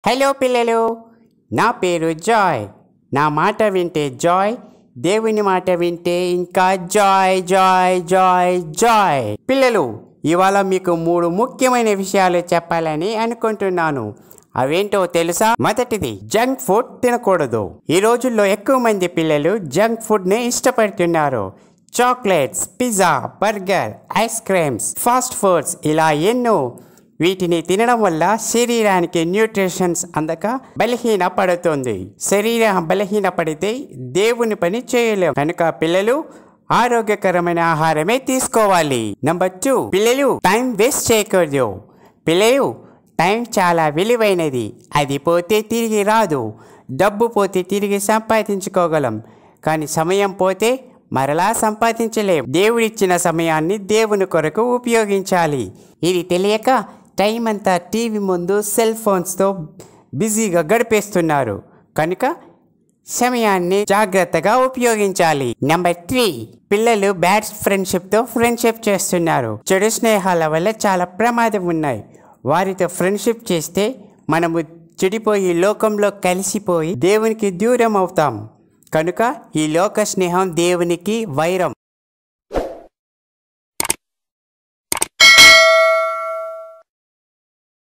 hello పిల్లలు నా పేరు జాయ్ నా మాట వింటే జాయ్ దేవుని మాట వింటే ఇంకా జాయ్ జాయ్ జాయ్ జాయ్ పిల్లలు ఇవాళ మీకు మూడు ముఖ్యమైన విషయాలు చెప్పాలని అనుకుంటున్నాను అవేంటో తెలుసా మొదటిది జంక్ ఫుడ్ తినకూడదు ఈ రోజుల్లో ఎక్కువ మంది పిల్లలు జంక్ ఫుడ్ని ఇష్టపడుతున్నారు chocolates pizza burger ice creams fast foods ఇలా ఎన్నో వీటిని తినడం వల్ల శరీరానికి న్యూట్రిషన్స్ అందక బలహీన పడుతుంది శరీరం బలహీన పడితే దేవుని పని చేయలేం కనుక పిల్లలు ఆరోగ్యకరమైన ఆహారమే తీసుకోవాలి నంబర్ టూ పిల్లలు టైం వేస్ట్ చేయకూడదు పిల్లలు టైం చాలా విలువైనది అది పోతే తిరిగి రాదు డబ్బు పోతే తిరిగి సంపాదించుకోగలం కానీ సమయం పోతే మరలా సంపాదించలేం దేవుడిచ్చిన సమయాన్ని దేవుని కొరకు ఉపయోగించాలి ఇది తెలియక టైం అంతా టీవీ ముందు సెల్ ఫోన్స్తో బిజీగా గడిపేస్తున్నారు కనుక సమయాన్ని జాగ్రత్తగా ఉపయోగించాలి నెంబర్ త్రీ పిల్లలు బ్యాడ్ ఫ్రెండ్షిప్తో ఫ్రెండ్షిప్ చేస్తున్నారు చెడు స్నేహాల వల్ల చాలా ప్రమాదం ఉన్నాయి వారితో ఫ్రెండ్షిప్ చేస్తే మనము చెడిపోయి లోకంలో కలిసిపోయి దేవునికి దూరం అవుతాం కనుక ఈ లోక స్నేహం దేవునికి వైరం